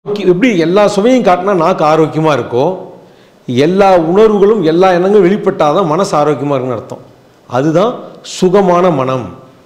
எப்படி எல்லா சுவையும் காட்டினா நாக்கு ஆரோக்கியமாக இருக்கோ எல்லா உணர்வுகளும் எல்லா எண்ணங்களும் வெளிப்பட்டாதான் மனசு ஆரோக்கியமாக இருக்குன்னு அர்த்தம் அதுதான் சுகமான மனம்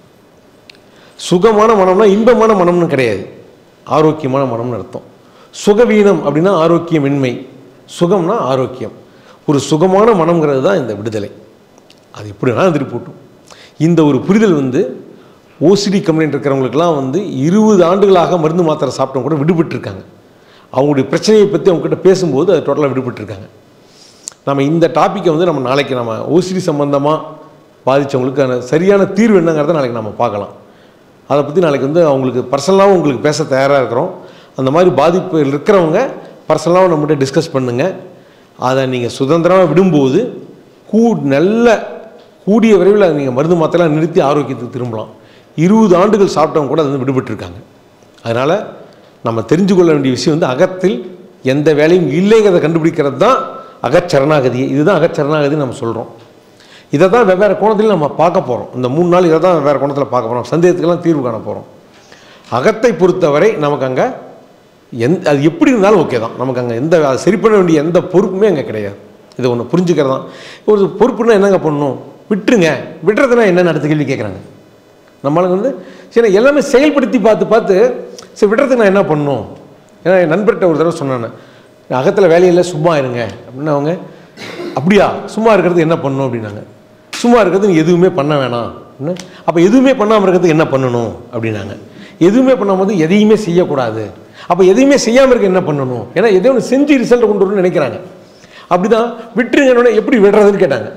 சுகமான மனம்னா இன்பமான மனம்னு கிடையாது ஆரோக்கியமான மனம்னு அர்த்தம் சுகவீனம் அப்படின்னா ஆரோக்கியமின்மை சுகம்னா ஆரோக்கியம் ஒரு சுகமான மனம்ங்கிறது தான் இந்த விடுதலை அது எப்படி வேணாலும் திருப்பி போட்டும் இந்த ஒரு புரிதல் வந்து ஓசிடி கம்ப்ளைண்ட் இருக்கிறவங்களுக்குலாம் வந்து இருபது ஆண்டுகளாக மருந்து மாத்திரை சாப்பிட்டவங்க கூட விடுபட்டிருக்காங்க அவங்களுடைய பிரச்சனையை பற்றி அவங்ககிட்ட பேசும்போது அது டோட்டலாக விடுபட்டிருக்காங்க நம்ம இந்த டாப்பிக்கை வந்து நம்ம நாளைக்கு நம்ம ஓசிடி சம்மந்தமாக பாதித்தவங்களுக்கான சரியான தீர்வு என்னங்கிறத நாளைக்கு நம்ம பார்க்கலாம் அதை பற்றி நாளைக்கு வந்து அவங்களுக்கு பர்சனலாகவும் உங்களுக்கு பேச தயாராக இருக்கிறோம் அந்த மாதிரி பாதிப்பு இருக்கிறவங்க பர்சனலாகவும் நம்மகிட்ட டிஸ்கஸ் பண்ணுங்கள் அதை நீங்கள் சுதந்திரமாக விடும்போது கூ நல்ல கூடிய விரைவில் அதை நீங்கள் மருந்து மாத்திரைலாம் நிறுத்தி ஆரோக்கியத்துக்கு திரும்பலாம் இருபது ஆண்டுகள் சாப்பிட்டவங்க கூட அது வந்து விடுபட்டிருக்காங்க அதனால் நம்ம தெரிஞ்சு கொள்ள வேண்டிய விஷயம் வந்து அகத்தில் எந்த வேலையும் இல்லைங்கிறத கண்டுபிடிக்கிறது தான் அகச்சரணாகதி இதுதான் அகச்சரணாகதி நம்ம சொல்கிறோம் இதை தான் வெவ்வேறு கோணத்தில் நம்ம பார்க்க போகிறோம் இந்த மூணு நாள் இதை தான் வெவ்வேறு கோணத்தில் பார்க்க போகிறோம் சந்தேகத்துக்கெல்லாம் தீர்வு காண போகிறோம் அகத்தை பொறுத்தவரை நமக்கு அங்கே எந் அது எப்படி இருந்தாலும் ஓகே தான் நமக்கு அங்கே எந்த அதை சரி பண்ண வேண்டிய எந்த பொறுப்புமே அங்கே கிடையாது இதை ஒன்று புரிஞ்சுக்கிறது தான் ஒரு பொறுப்புனா என்னங்க பண்ணணும் விட்டுருங்க விட்டுறதுனா என்னென்னு அடுத்த கேள்வி கேட்குறாங்க நம்மளுக்கு வந்து சரி எல்லாமே செயல்படுத்தி பார்த்து பார்த்து சரி விடுறதுக்கு நான் என்ன பண்ணணும் ஏன்னா என் நண்பர்கிட்ட ஒரு தடவை சொன்னேன் அகத்தில் வேலையில் சும்மா இருங்க அப்படின்னு அவங்க அப்படியா சும்மா இருக்கிறது என்ன பண்ணணும் அப்படின்னாங்க சும்மா இருக்கிறது நீ எதுவுமே பண்ண வேணாம் அப்போ எதுவுமே பண்ணாமல் இருக்கிறதுக்கு என்ன பண்ணணும் அப்படின்னாங்க எதுவுமே பண்ணாமல் எதையுமே செய்யக்கூடாது அப்போ எதையுமே செய்யாமல் இருக்க என்ன பண்ணணும் ஏன்னா எதோ ஒன்று செஞ்சு ரிசல்ட் கொண்டு வரணும்னு நினைக்கிறாங்க அப்படி தான் விட்டுருங்கன்னு எப்படி விடுறதுன்னு கேட்டாங்க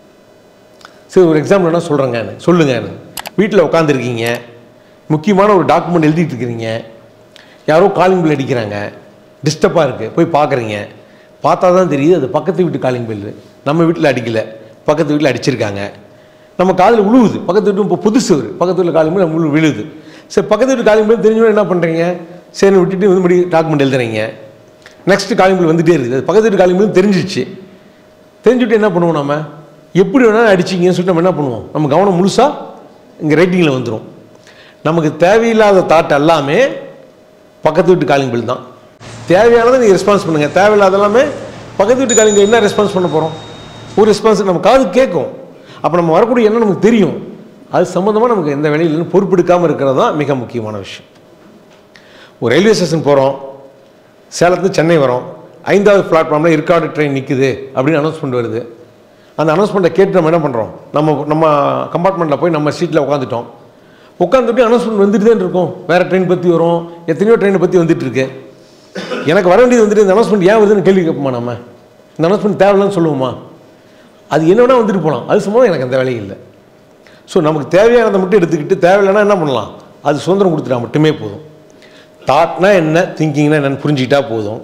சரி ஒரு எக்ஸாம்பிள் என்ன சொல்கிறேங்க சொல்லுங்க வீட்டில் உட்காந்துருக்கீங்க முக்கியமான ஒரு டாக்குமெண்ட் எழுதிட்டு இருக்கிறீங்க யாரோ காலிங் பில் அடிக்கிறாங்க டிஸ்டர்பாக இருக்குது போய் பார்க்குறீங்க பார்த்தா தான் தெரியுது அது பக்கத்து வீட்டு காலிங் பில் நம்ம வீட்டில் அடிக்கலை பக்கத்து வீட்டில் அடிச்சிருக்காங்க நம்ம காதில் உழுவுது பக்கத்து வீட்டு இப்போ புதுசு ஒரு பக்கத்து வீட்டில் காலிங் பில் நம்ம விழுது சரி பக்கத்து வீட்டு காலிங் பில் தெரிஞ்சவங்க என்ன பண்ணுறீங்க சரி விட்டுட்டு வந்து மறுபடி டாக்குமெண்ட் எழுதுறீங்க நெக்ஸ்ட் காலிங் பில் வந்துகிட்டே இருக்குது அது பக்கத்து வீட்டு காலிங் பில் தெரிஞ்சிச்சு தெரிஞ்சுட்டு என்ன பண்ணுவோம் நம்ம எப்படி வேணாலும் அடிச்சிங்கன்னு சொல்லிட்டு நம்ம என்ன பண்ணுவோம் நம்ம கவனம் முழுசாக இங்கே ரைட்டிங்கில் வந்துடும் நமக்கு தேவையில்லாத தாட் எல்லாமே பக்கத்து வீட்டு காலிங் பில் தான் தேவையானதை நீங்கள் ரெஸ்பான்ஸ் பண்ணுங்கள் தேவையில்லாத எல்லாமே பக்கத்து வீட்டு காலிங் என்ன ரெஸ்பான்ஸ் பண்ண போகிறோம் ஒரு ரெஸ்பான்ஸ் நம்ம காது கேட்கும் அப்போ நம்ம வரக்கூடிய என்ன நமக்கு தெரியும் அது சம்மந்தமாக நமக்கு எந்த வேலையிலும் பொறுப்பெடுக்காமல் இருக்கிறது தான் மிக முக்கியமான விஷயம் ஒரு ரயில்வே ஸ்டேஷன் போகிறோம் சேலத்துலேருந்து சென்னை வரோம் ஐந்தாவது பிளாட்ஃபார்மில் இருக்காடு ட்ரெயின் நிற்குது அப்படின்னு அனௌன்ஸ்மெண்ட் வருது அந்த அனௌன்ஸ்மெண்ட்டை கேட்டு நம்ம என்ன பண்ணுறோம் நம்ம நம்ம கம்பார்ட்மெண்ட்டில் போய் நம்ம சீட்டில் உட்காந்துட்டோம் உட்காந்துட்டு அனௌன்ஸ்மெண்ட் வந்துட்டு தான் இருக்கும் வேறு ட்ரெயின் பற்றி வரும் எத்தனையோ ட்ரெயினை பற்றி வந்துட்டு இருக்கு எனக்கு வர வேண்டியது வந்துட்டு இந்த அனௌன்ஸ்மெண்ட் ஏன் வருதுன்னு கேள்வி கேட்போமா நம்ம இந்த அனௌன்ஸ்மெண்ட் தேவையில்லைன்னு சொல்லுவோமா அது என்ன வேணால் வந்துட்டு போகலாம் அது சும்மா எனக்கு அந்த வேலையும் இல்லை ஸோ நமக்கு தேவையானதை மட்டும் எடுத்துக்கிட்டு தேவையில்லைன்னா என்ன பண்ணலாம் அது சுதந்திரம் கொடுத்துட்டா மட்டுமே போதும் தாட்னா என்ன திங்கிங்னா என்னன்னு புரிஞ்சுக்கிட்டா போதும்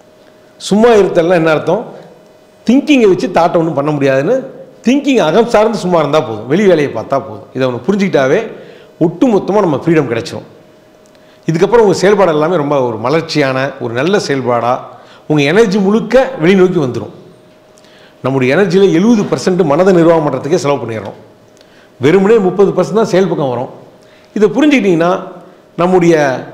சும்மா இருத்தல்னா என்ன அர்த்தம் திங்கிங்கை வச்சு தாட்டை ஒன்றும் பண்ண முடியாதுன்னு திங்கிங் அகம் சார்ந்து சும்மா இருந்தால் போதும் வெளி வேலையை பார்த்தா போதும் இதை ஒன்று புரிஞ்சுக்கிட்டாவே ஒட்டு மொத்தமாக நம்ம ஃப்ரீடம் கிடைச்சிரும் இதுக்கப்புறம் உங்கள் செயல்பாடு எல்லாமே ரொம்ப ஒரு மலர்ச்சியான ஒரு நல்ல செயல்பாடாக உங்கள் எனர்ஜி முழுக்க வெளிநோக்கி வந்துடும் நம்முடைய எனர்ஜியில் எழுபது பர்சன்ட் மனதை நிர்வாகம் பண்ணுறதுக்கே செலவு பண்ணிடுறோம் வெறுமனே முப்பது பர்சன்ட் தான் செயல் பக்கம் வரும் இதை புரிஞ்சுக்கிட்டிங்கன்னா நம்முடைய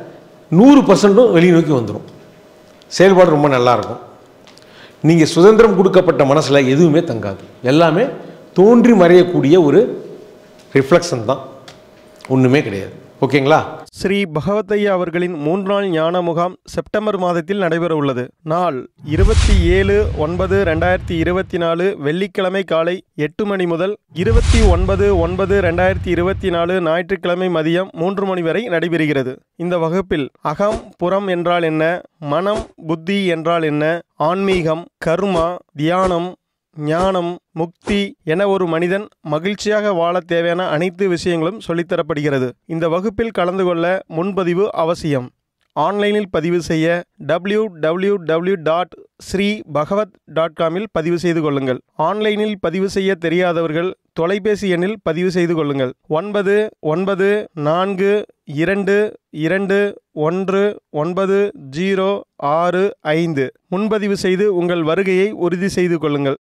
நூறு பர்சன்ட்டும் வெளியே நோக்கி வந்துடும் செயல்பாடு ரொம்ப நல்லாயிருக்கும் நீங்கள் சுதந்திரம் கொடுக்கப்பட்ட மனசில் எதுவுமே தங்காது எல்லாமே தோன்றி மறையக்கூடிய ஒரு ரிஃப்ளெக்ஷன் தான் ஒன்றுமே கிடையாது ஓகேங்களா ஸ்ரீ பகவத்தையா அவர்களின் மூன்று நாள் ஞான முகாம் செப்டம்பர் மாதத்தில் நடைபெற உள்ளது நாள் இருபத்தி ஏழு ஒன்பது ரெண்டாயிரத்தி இருபத்தி நாலு வெள்ளிக்கிழமை காலை எட்டு மணி முதல் இருபத்தி ஒன்பது ஒன்பது ரெண்டாயிரத்தி இருபத்தி நாலு ஞாயிற்றுக்கிழமை மதியம் மூன்று மணி வரை நடைபெறுகிறது இந்த வகுப்பில் அகம் புறம் என்றால் என்ன மனம் புத்தி என்றால் என்ன ஆன்மீகம் கர்மா தியானம் ஞானம் முக்தி என ஒரு மனிதன் மகிழ்ச்சியாக வாழ தேவையான அனைத்து விஷயங்களும் சொல்லித்தரப்படுகிறது இந்த வகுப்பில் கலந்து கொள்ள முன்பதிவு அவசியம் ஆன்லைனில் பதிவு செய்ய W W W dot Shri Bhagavat dot காமில் பதிவு செய்து கொள்ளுங்கள் ஆன்லைனில் பதிவு செய்ய தெரியாதவர்கள் தொலைபேசி எண்ணில் பதிவு செய்து கொள்ளுங்கள் ஒன்பது ஒன்பது நான்கு இரண்டு இரண்டு ஒன்று ஒன்பது ஜீரோ ஆறு ஐந்து முன்பதிவு செய்து உங்கள் வருகையை உறுதி செய்து கொள்ளுங்கள்